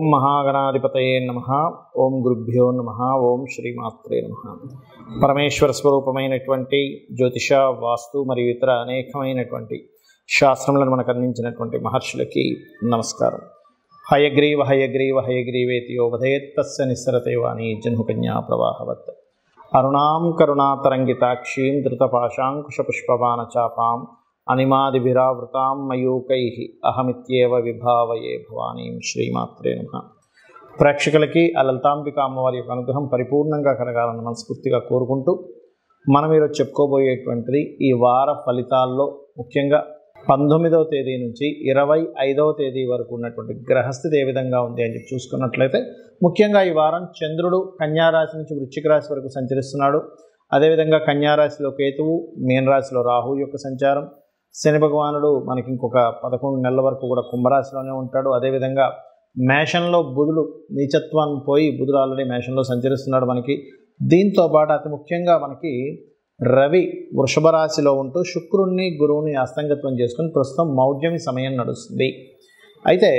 మహాగణాధిపతయే నమ ఓం గురుభ్యో నమ ఓం శ్రీమాత్రే నమ పరమేశ్వర స్వరూపమైనటువంటి జ్యోతిష వాస్తు మరియు ఇతర అనేకమైనటువంటి శాస్త్రములను మనకు అందించినటువంటి మహర్షులకి నమస్కారం హయగ్రీవ హయగ్రీవ హయగ్రీవేతి యోవధేత్తస్య నిస్సరతే వాణి జన్హుకన్యా ప్రవాహవత్ అరుణాం కరుణాతరంగితాక్షీం ధృతపాశాంకుశపుష్పబాణచాపాం అనిమాదిభిరావృతాం మయూకై అహమిత్యేవ విభావయే భవానీం శ్రీమాత్రే నమ ప్రేక్షకులకి ఆ లలితాంబిక అమ్మవారి యొక్క అనుగ్రహం పరిపూర్ణంగా కలగాలని మనస్ఫూర్తిగా కోరుకుంటూ మనం ఈరోజు చెప్పుకోబోయేటువంటిది ఈ వార ఫలితాల్లో ముఖ్యంగా పంతొమ్మిదవ తేదీ నుంచి ఇరవై ఐదవ తేదీ వరకు ఉన్నటువంటి గ్రహస్థితి ఏ విధంగా ఉంది అని చెప్పి చూసుకున్నట్లయితే ముఖ్యంగా ఈ వారం చంద్రుడు కన్యారాశి నుంచి వృశ్చిక రాశి వరకు సంచరిస్తున్నాడు అదేవిధంగా కన్యారాశిలో కేతువు మీనరాశిలో రాహు యొక్క సంచారం శని భగవానుడు మనకి ఇంకొక పదకొండు నెలల వరకు కూడా కుంభరాశిలోనే ఉంటాడు అదేవిధంగా మేషంలో బుధుడు నీచత్వాన్ని పోయి బుధుడు ఆల్రెడీ మేషంలో సంచరిస్తున్నాడు మనకి దీంతో పాటు అతి ముఖ్యంగా మనకి రవి వృషభ రాశిలో ఉంటూ శుక్రుణ్ణి గురువుని అస్తంగత్వం చేసుకుని ప్రస్తుతం మౌఢ్యమి సమయం నడుస్తుంది అయితే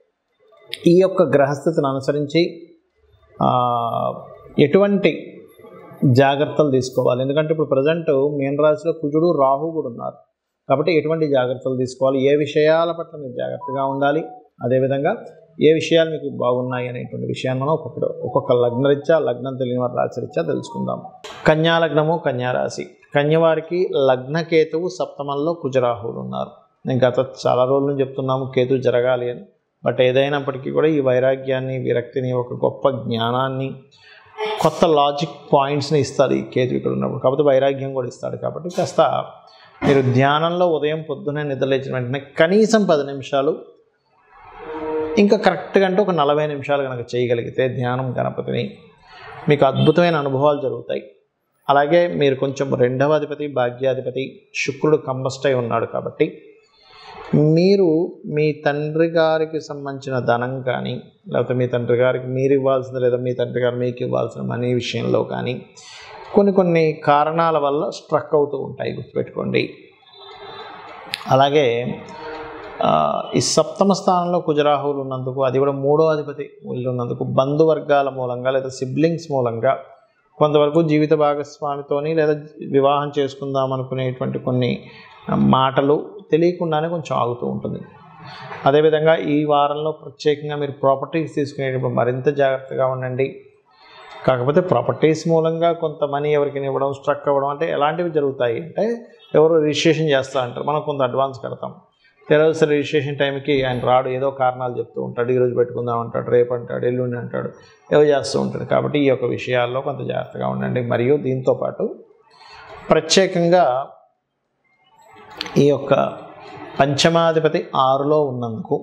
ఈ యొక్క గ్రహస్థితిని అనుసరించి ఆ, ఎటువంటి జాగ్రత్తలు తీసుకోవాలి ఎందుకంటే ఇప్పుడు ప్రజెంట్ మీన రాశిలో కుజుడు రాహు కూడా ఉన్నారు కాబట్టి ఎటువంటి జాగ్రత్తలు తీసుకోవాలి ఏ విషయాల పట్ల మీరు జాగ్రత్తగా ఉండాలి అదేవిధంగా ఏ విషయాలు మీకు బాగున్నాయి అనేటువంటి విషయాన్ని మనం ఒక్కొక్క ఒక్కొక్క లగ్నరీత్యా లగ్నం తెలియని వారి రాశిరీత్యా తెలుసుకుందాం కన్యా లగ్నము కన్యా రాశి కన్యవారికి లగ్నకేతువు సప్తమంలో కుజరాహువులు ఉన్నారు నేను గత చాలా రోజుల నుంచి చెప్తున్నాము కేతు జరగాలి అని బట్ ఏదైనప్పటికీ కూడా ఈ వైరాగ్యాన్ని విరక్తిని ఒక గొప్ప జ్ఞానాన్ని కొత్త లాజిక్ పాయింట్స్ని ఇస్తాడు ఈ కేతు ఇక్కడ ఉన్నప్పుడు కాకపోతే వైరాగ్యం కూడా ఇస్తాడు కాబట్టి కాస్త మీరు ధ్యానంలో ఉదయం పొద్దున్నే నిద్రలేచిన వెంటనే కనీసం పది నిమిషాలు ఇంకా కరెక్ట్గా అంటే ఒక నలభై నిమిషాలు కనుక చేయగలిగితే ధ్యానం గణపతిని మీకు అద్భుతమైన అనుభవాలు జరుగుతాయి అలాగే మీరు కొంచెం రెండవ అధిపతి భాగ్యాధిపతి శుక్రుడు కంబస్ట్ అయి ఉన్నాడు కాబట్టి మీరు మీ తండ్రి గారికి సంబంధించిన ధనం కానీ లేకపోతే మీ తండ్రి గారికి మీరు ఇవ్వాల్సింది లేదా మీ తండ్రి గారు మీకు ఇవ్వాల్సిన మనీ విషయంలో కానీ కొన్ని కొన్ని కారణాల వల్ల స్ట్రక్ అవుతూ ఉంటాయి గుర్తుపెట్టుకోండి అలాగే ఆ, ఈ సప్తమ స్థానంలో కుజరాహువులు ఉన్నందుకు అది కూడా మూడో అధిపతి వీళ్ళు ఉన్నందుకు బంధువర్గాల మూలంగా లేదా సిబ్లింగ్స్ మూలంగా కొంతవరకు జీవిత భాగస్వామితోని లేదా వివాహం చేసుకుందాం అనుకునేటువంటి కొన్ని మాటలు తెలియకుండానే కొంచెం ఆగుతూ ఉంటుంది అదేవిధంగా ఈ వారంలో ప్రత్యేకంగా మీరు ప్రాపర్టీస్ తీసుకునేటప్పుడు మరింత జాగ్రత్తగా ఉండండి కాకపోతే ప్రాపర్టీస్ మూలంగా కొంత మనీ ఎవరికి ఇవ్వడం స్ట్రక్ అవ్వడం అంటే ఎలాంటివి జరుగుతాయి అంటే ఎవరు రిజిస్ట్రేషన్ చేస్తా అంటారు మనం కొంత అడ్వాన్స్ కడతాం తెరవలసిన రిజిస్ట్రేషన్ టైంకి ఆయన రాడు ఏదో కారణాలు చెప్తూ ఉంటాడు ఈరోజు పెట్టుకుందాం అంటాడు రేపు అంటాడు ఎల్లుండి అంటాడు ఏవో చేస్తూ ఉంటాడు కాబట్టి ఈ యొక్క విషయాల్లో కొంత జాగ్రత్తగా ఉండండి మరియు దీంతో పాటు ప్రత్యేకంగా ఈ యొక్క పంచమాధిపతి ఆరులో ఉన్నందుకు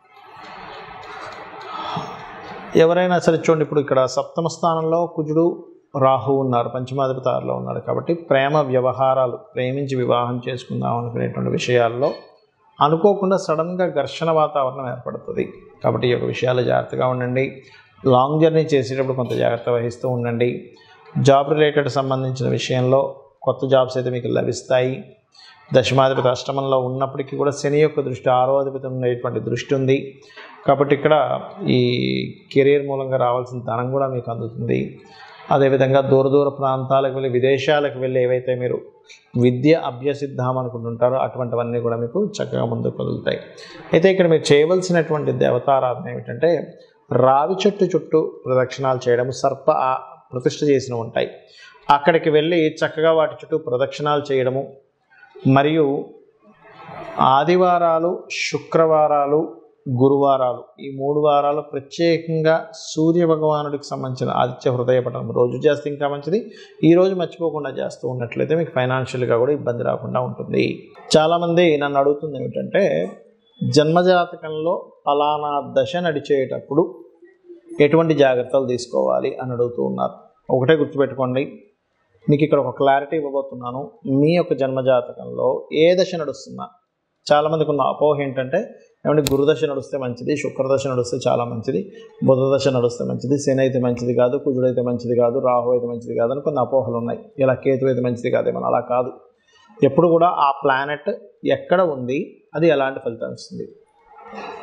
ఎవరైనా సరే చూడండి ఇప్పుడు ఇక్కడ సప్తమ స్థానంలో కుజుడు రాహు ఉన్నారు పంచమాధిపతి ఆరులో ఉన్నారు కాబట్టి ప్రేమ వ్యవహారాలు ప్రేమించి వివాహం చేసుకుందాం అనుకునేటువంటి విషయాల్లో అనుకోకుండా సడన్గా ఘర్షణ వాతావరణం ఏర్పడుతుంది కాబట్టి ఈ యొక్క విషయాలు జాగ్రత్తగా ఉండండి లాంగ్ జర్నీ చేసేటప్పుడు కొంత జాగ్రత్త వహిస్తూ ఉండండి జాబ్ రిలేటెడ్ సంబంధించిన విషయంలో కొత్త జాబ్స్ అయితే మీకు లభిస్తాయి దశమాధిపతి అష్టమంలో ఉన్నప్పటికీ కూడా శని యొక్క దృష్టి ఆరో అధిపతి ఉండేటువంటి దృష్టి ఉంది కాబట్టి ఇక్కడ ఈ కెరీర్ మూలంగా రావాల్సిన ధనం కూడా మీకు అందుతుంది అదేవిధంగా దూర దూర ప్రాంతాలకు వెళ్ళి విదేశాలకు వెళ్ళి ఏవైతే మీరు విద్య అభ్యసిద్దాం అనుకుంటుంటారో అటువంటివన్నీ కూడా మీకు చక్కగా ముందుకు కదులుతాయి అయితే ఇక్కడ మీరు చేయవలసినటువంటి దేవతారాధన ఏమిటంటే రావి చెట్టు చుట్టూ ప్రదక్షిణాలు చేయడం సర్ప ఆ- ప్రతిష్ఠ చేసిన ఉంటాయి అక్కడికి వెళ్ళి చక్కగా వాటి చుట్టూ ప్రదక్షిణాలు చేయడము మరియు ఆదివారాలు శుక్రవారాలు గురువారాలు ఈ మూడు వారాలు ప్రత్యేకంగా సూర్య భగవానుడికి సంబంధించిన ఆదిత్య హృదయ పఠనం రోజు చేస్తే ఇంకా మంచిది ఈ రోజు మర్చిపోకుండా చేస్తూ ఉన్నట్లయితే మీకు ఫైనాన్షియల్గా కూడా ఇబ్బంది రాకుండా ఉంటుంది చాలామంది నన్ను అడుగుతుంది ఏమిటంటే జన్మజాతకంలో ఫలానా దశ నడిచేటప్పుడు ఎటువంటి జాగ్రత్తలు తీసుకోవాలి అని అడుగుతూ ఉన్నారు ఒకటే గుర్తుపెట్టుకోండి మీకు ఇక్కడ ఒక క్లారిటీ ఇవ్వబోతున్నాను మీ యొక్క జన్మజాతకంలో ఏ దశ నడుస్తున్నా చాలామందికి ఉన్న అపోహ ఏంటంటే ఏమంటే గురుదశ నడిస్తే మంచిది శుక్రదశ నడిస్తే చాలా మంచిది బుధ దశ నడిస్తే మంచిది శని అయితే మంచిది కాదు కుజుడు అయితే మంచిది కాదు రాహు అయితే మంచిది కాదు అని కొన్ని అపోహలు ఉన్నాయి ఇలా కేతు అయితే మంచిది కాదేమో అలా కాదు ఎప్పుడు కూడా ఆ ప్లానెట్ ఎక్కడ ఉంది అది ఎలాంటి ఫలితం ఇస్తుంది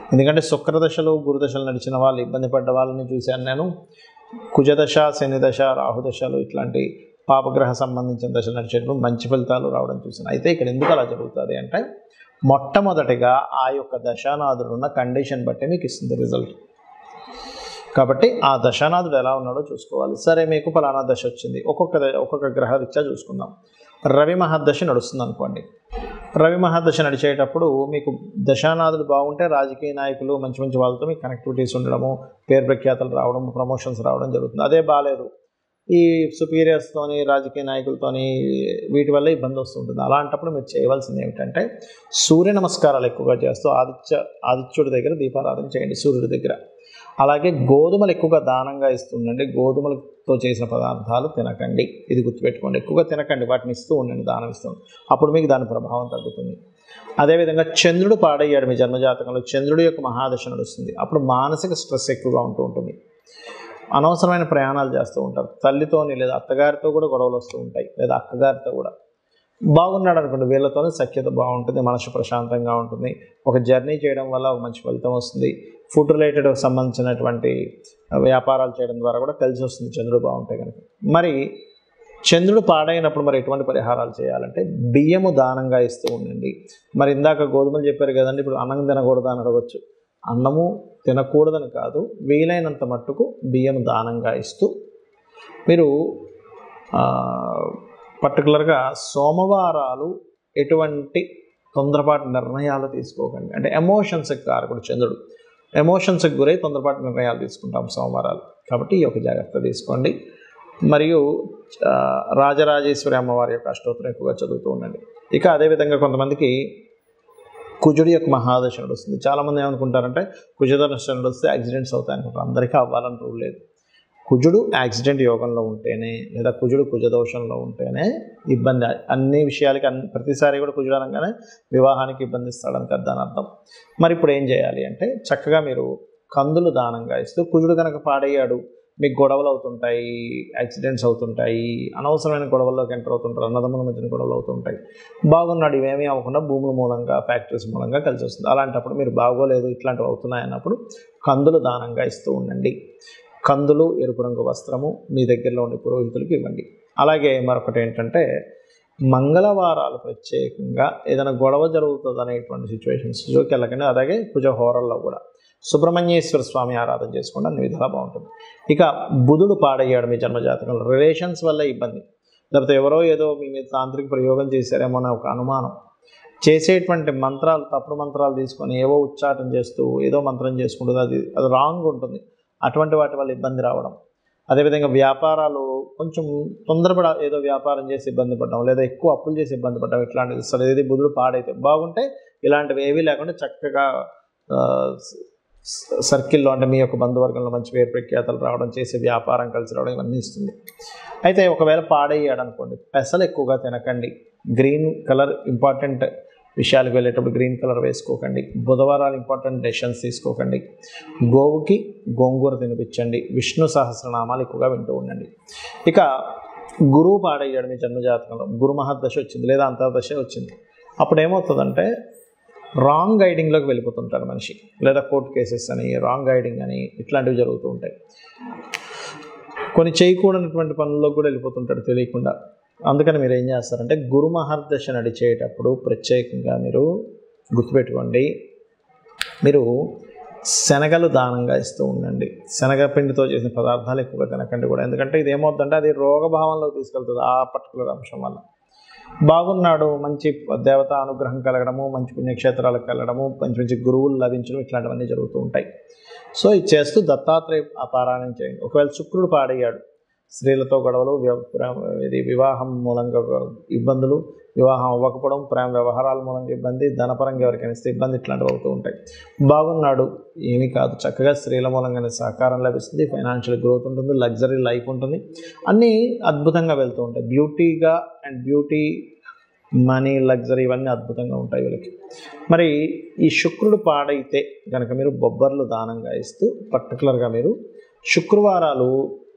ఎందుకంటే శుక్రదశలు గురుదశలు నడిచిన వాళ్ళు ఇబ్బంది పడ్డ వాళ్ళని చూశాను నేను కుజదశ శనిదశ రాహుదశలు ఇట్లాంటి పాపగ్రహ సంబంధించిన దశలు నడిచేటప్పుడు మంచి ఫలితాలు రావడం చూసాను అయితే ఇక్కడ ఎందుకు అలా జరుగుతుంది అంటే మొట్టమొదటిగా ఆ యొక్క దశానాథుడు ఉన్న కండిషన్ బట్టి మీకు ఇస్తుంది రిజల్ట్ కాబట్టి ఆ దశానాథుడు ఎలా ఉన్నాడో చూసుకోవాలి సరే మీకు ఫలానా దశ వచ్చింది ఒక్కొక్క ద- ఒక్కొక్క గ్రహ రీత్యా చూసుకుందాం రవి మహర్దశ నడుస్తుంది అనుకోండి రవి మహర్దశ నడిచేటప్పుడు మీకు దశానాథుడు బాగుంటే రాజకీయ నాయకులు మంచి మంచి వాళ్ళతో మీకు కనెక్టివిటీస్ ఉండడము పేరు ప్రఖ్యాతలు రావడం ప్రమోషన్స్ రావడం జరుగుతుంది అదే బాగాలేదు ఈ సుపీరియర్స్తోని రాజకీయ నాయకులతోని వీటి వల్ల ఇబ్బంది వస్తుంటుంది అలాంటప్పుడు మీరు చేయవలసింది ఏమిటంటే సూర్య నమస్కారాలు ఎక్కువగా చేస్తూ ఆదిత్య ఆదిత్యుడి దగ్గర దీపారాధన చేయండి సూర్యుడి దగ్గర అలాగే గోధుమలు ఎక్కువగా దానంగా ఇస్తుండండి గోధుమలతో చేసిన పదార్థాలు తినకండి ఇది గుర్తుపెట్టుకోండి ఎక్కువగా తినకండి వాటిని ఇస్తూ ఉండండి దానం ఇస్తుంది అప్పుడు మీకు దాని ప్రభావం తగ్గుతుంది అదేవిధంగా చంద్రుడు పాడయ్యాడు మీ జన్మజాతకంలో చంద్రుడి యొక్క మహాదశ నడుస్తుంది అప్పుడు మానసిక స్ట్రెస్ ఎక్కువగా ఉంటూ ఉంటుంది అనవసరమైన ప్రయాణాలు చేస్తూ ఉంటారు తల్లితోని లేదా అత్తగారితో కూడా గొడవలు వస్తూ ఉంటాయి లేదా అక్కగారితో కూడా బాగున్నాడు అనుకోండి వీళ్ళతోనే సఖ్యత బాగుంటుంది మనసు ప్రశాంతంగా ఉంటుంది ఒక జర్నీ చేయడం వల్ల ఒక మంచి ఫలితం వస్తుంది ఫుడ్ రిలేటెడ్ సంబంధించినటువంటి వ్యాపారాలు చేయడం ద్వారా కూడా కలిసి వస్తుంది చంద్రుడు బాగుంటే కనుక మరి చంద్రుడు పాడైనప్పుడు మరి ఎటువంటి పరిహారాలు చేయాలంటే బియ్యము దానంగా ఇస్తూ ఉండండి మరి ఇందాక గోధుమలు చెప్పారు కదండి ఇప్పుడు అన్నం తినకూడదు అని అడగచ్చు అన్నము తినకూడదని కాదు వీలైనంత మట్టుకు బియ్యం దానంగా ఇస్తూ మీరు ఆ, పర్టికులర్గా సోమవారాలు ఎటువంటి తొందరపాటు నిర్ణయాలు తీసుకోకండి అంటే ఎమోషన్స్కి కారకుడు చంద్రుడు ఎమోషన్స్కి గురై తొందరపాటు నిర్ణయాలు తీసుకుంటాం సోమవారాలు కాబట్టి ఈ యొక్క జాగ్రత్త తీసుకోండి మరియు ఆ, రాజరాజేశ్వరి అమ్మవారి యొక్క అష్టోత్తరం ఎక్కువగా చదువుతూ ఉండండి ఇక అదేవిధంగా కొంతమందికి కుజుడి యొక్క మహాదశ నడుస్తుంది చాలామంది ఏమనుకుంటారంటే కుజదశ నడిస్తే యాక్సిడెంట్స్ అవుతాయి అనుకుంటారు అందరికీ అవ్వాలని రూల్ లేదు కుజుడు యాక్సిడెంట్ యోగంలో ఉంటేనే లేదా కుజుడు కుజదోషంలో ఉంటేనే ఇబ్బంది అన్ని విషయాలకి అన్ని ప్రతిసారి కూడా కుజుడు అనగానే వివాహానికి ఇబ్బంది ఇస్తాడని కదా దాని అర్థం మరి ఇప్పుడు ఏం చేయాలి అంటే చక్కగా మీరు కందులు దానంగా ఇస్తూ కుజుడు కనుక పాడయ్యాడు మీకు గొడవలు అవుతుంటాయి యాక్సిడెంట్స్ అవుతుంటాయి అనవసరమైన గొడవల్లోకి ఎంటర్ అవుతుంటారు అన్నదమ్ముల మధ్యన గొడవలు అవుతుంటాయి బాగున్నాడు ఇవేమీ అవ్వకుండా భూముల మూలంగా ఫ్యాక్టరీస్ మూలంగా కలిసి వస్తుంది అలాంటప్పుడు మీరు బాగోలేదు ఇట్లాంటివి అవుతున్నాయి అన్నప్పుడు కందులు దానంగా ఇస్తూ ఉండండి కందులు ఎరుపు రంగు వస్త్రము మీ దగ్గరలో ఉండే పురోహితులకు ఇవ్వండి అలాగే మరొకటి ఏంటంటే మంగళవారాలు ప్రత్యేకంగా ఏదైనా గొడవ జరుగుతుంది అనేటువంటి సిచ్యువేషన్స్ జోకి వెళ్ళకండి అలాగే కుజ హోరల్లో కూడా సుబ్రహ్మణ్యేశ్వర స్వామి ఆరాధన చేసుకోండి అన్ని విధాలా బాగుంటుంది ఇక బుధుడు పాడయ్యాడు మీ జన్మజాతకంలో రిలేషన్స్ వల్ల ఇబ్బంది లేకపోతే ఎవరో ఏదో మీ మీద తాంత్రిక ప్రయోగం చేశారేమో అనే ఒక అనుమానం చేసేటువంటి మంత్రాలు తప్పుడు మంత్రాలు తీసుకొని ఏవో ఉచ్చాటం చేస్తూ ఏదో మంత్రం చేసుకుంటుంది అది అది రాంగ్ ఉంటుంది అటువంటి వాటి వల్ల ఇబ్బంది రావడం అదేవిధంగా వ్యాపారాలు కొంచెం తొందరపడ ఏదో వ్యాపారం చేసి ఇబ్బంది పడడం లేదా ఎక్కువ అప్పులు చేసి ఇబ్బంది పడడం ఇట్లాంటిది అసలు ఏది బుధుడు పాడైతే బాగుంటే ఇలాంటివి ఏవీ లేకుండా చక్కగా ఆ, స- సర్కిల్లో అంటే మీ యొక్క బంధువర్గంలో మంచి పేరు ప్రఖ్యాతలు రావడం చేసే వ్యాపారం కలిసి రావడం ఇవన్నీ ఇస్తుంది అయితే ఒకవేళ పాడయ్యాడు అనుకోండి పెసలు ఎక్కువగా తినకండి గ్రీన్ కలర్ ఇంపార్టెంట్ విషయాలకు వెళ్ళేటప్పుడు గ్రీన్ కలర్ వేసుకోకండి బుధవారాలు ఇంపార్టెంట్ డెసిషన్స్ తీసుకోకండి గోవుకి గోంగూర తినిపించండి విష్ణు సహస్రనామాలు ఎక్కువగా వింటూ ఉండండి ఇక గురువు పాడయ్యాడు మీ జన్మజాతకంలో గురు మహర్దశ వచ్చింది లేదా అంతర్దశ వచ్చింది అప్పుడు ఏమవుతుందంటే రాంగ్ గైడింగ్లోకి వెళ్ళిపోతుంటాడు మనిషి లేదా కోర్టు కేసెస్ అని రాంగ్ గైడింగ్ అని ఇట్లాంటివి జరుగుతూ ఉంటాయి కొన్ని చేయకూడనటువంటి పనుల్లో కూడా వెళ్ళిపోతుంటాడు తెలియకుండా అందుకని మీరు ఏం చేస్తారంటే గురు మహర్దశ నడిచేటప్పుడు ప్రత్యేకంగా మీరు గుర్తుపెట్టుకోండి మీరు శనగలు దానంగా ఇస్తూ ఉండండి శనగ పిండితో చేసిన పదార్థాలు ఎక్కువగా తినకండి కూడా ఎందుకంటే ఇది ఏమవుతుందంటే అది రోగభావంలోకి తీసుకెళ్తుంది ఆ పర్టికులర్ అంశం వల్ల బాగున్నాడు మంచి దేవత అనుగ్రహం కలగడము మంచి పుణ్యక్షేత్రాలకు వెళ్ళడము మంచి మంచి గురువులు లభించడం ఇట్లాంటివన్నీ జరుగుతూ ఉంటాయి సో ఇది చేస్తూ దత్తాత్రేయ ఆ పారాయణం చేయండి ఒకవేళ శుక్రుడు పాడయ్యాడు స్త్రీలతో గొడవలు వ్య- ప్రేమ- ఇది వివాహం మూలంగా ఇబ్బందులు వివాహం అవ్వకపోవడం ప్రేమ వ్యవహారాల మూలంగా ఇబ్బంది ధనపరంగా ఎవరికైనా ఇస్తే ఇబ్బంది ఇట్లాంటివి అవుతూ ఉంటాయి బాగున్నాడు ఏమీ కాదు చక్కగా స్త్రీల మూలంగానే సహకారం లభిస్తుంది ఫైనాన్షియల్ గ్రోత్ ఉంటుంది లగ్జరీ లైఫ్ ఉంటుంది అన్నీ అద్భుతంగా వెళ్తూ ఉంటాయి బ్యూటీగా అండ్ బ్యూటీ మనీ లగ్జరీ ఇవన్నీ అద్భుతంగా ఉంటాయి వీళ్ళకి మరి ఈ శుక్రుడు పాడైతే కనుక మీరు బొబ్బర్లు దానంగా ఇస్తూ పర్టికులర్గా మీరు శుక్రవారాలు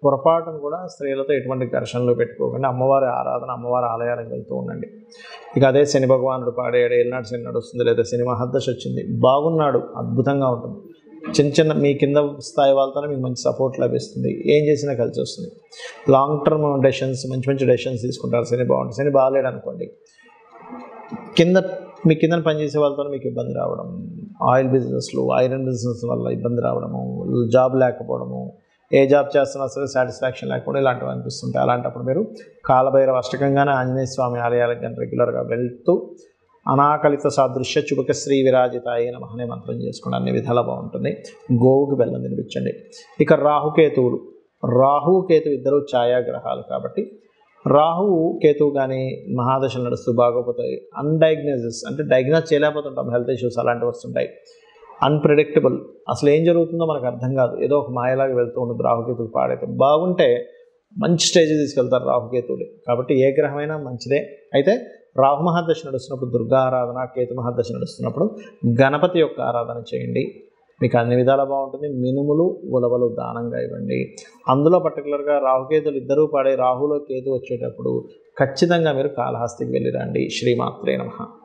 పొరపాటును కూడా స్త్రీలతో ఎటువంటి ఘర్షణలు పెట్టుకోకుండా అమ్మవారి ఆరాధన అమ్మవారి ఆలయాలకు వెళ్తూ ఉండండి ఇక అదే శని భగవానుడు పాడేడు ఏళ్ళనాడు శని నడుస్తుంది లేదా శని మహద్దశ వచ్చింది బాగున్నాడు అద్భుతంగా ఉంటుంది చిన్న చిన్న మీ కింద స్థాయి వాళ్ళతోనే మీకు మంచి సపోర్ట్ లభిస్తుంది ఏం చేసినా కలిసి వస్తుంది లాంగ్ టర్మ్ డెసిషన్స్ మంచి మంచి డెసిషన్స్ తీసుకుంటారు శని బాగుంటుంది శని బాగాలేడు అనుకోండి కింద మీ కింద పనిచేసే వాళ్ళతో మీకు ఇబ్బంది రావడం ఆయిల్ బిజినెస్లు ఐరన్ బిజినెస్ వల్ల ఇబ్బంది రావడము జాబ్ లేకపోవడము ఏ జాబ్ చేస్తున్నా సరే సాటిస్ఫాక్షన్ లేకుండా ఇలాంటివి అనిపిస్తుంటాయి అలాంటప్పుడు మీరు కాలభైరవ అష్టకంగానే ఆంజనేయ స్వామి ఆలయాలకు కానీ రెగ్యులర్గా వెళ్తూ అనాకలిత సాదృశ్య చుబక శ్రీ విరాజిత అయిన మహనే మంత్రం చేసుకోండి అన్ని విధాలా బాగుంటుంది గోవుకి బెల్లం తినిపించండి ఇక రాహుకేతువులు రాహు కేతు ఇద్దరు ఛాయాగ్రహాలు కాబట్టి రాహువు కేతువు కానీ మహాదశలు నడుస్తూ బాగోపోతాయి అన్డయాగ్నోసిస్ అంటే డయాగ్నోస్ చేయలేకపోతుంటాం హెల్త్ ఇష్యూస్ అలాంటివి వస్తుంటాయి అన్ప్రిడిక్టబుల్ అసలు ఏం జరుగుతుందో మనకు అర్థం కాదు ఏదో ఒక మాయలాగా వెళ్తూ ఉంటుంది రాహుకేతువులు పాడైతే బాగుంటే మంచి స్టేజ్ తీసుకెళ్తారు రాహుకేతువులు కాబట్టి ఏ గ్రహమైనా మంచిదే అయితే రాహు మహాదశ నడుస్తున్నప్పుడు దుర్గా ఆరాధన కేతు మహాదశ నడుస్తున్నప్పుడు గణపతి యొక్క ఆరాధన చేయండి మీకు అన్ని విధాలా బాగుంటుంది మినుములు ఉలవలు దానంగా ఇవ్వండి అందులో పర్టికులర్గా రాహుకేతులు ఇద్దరూ పాడే రాహులో కేతు వచ్చేటప్పుడు ఖచ్చితంగా మీరు కాళహస్తికి వెళ్ళిరండి శ్రీమాత్రే నమ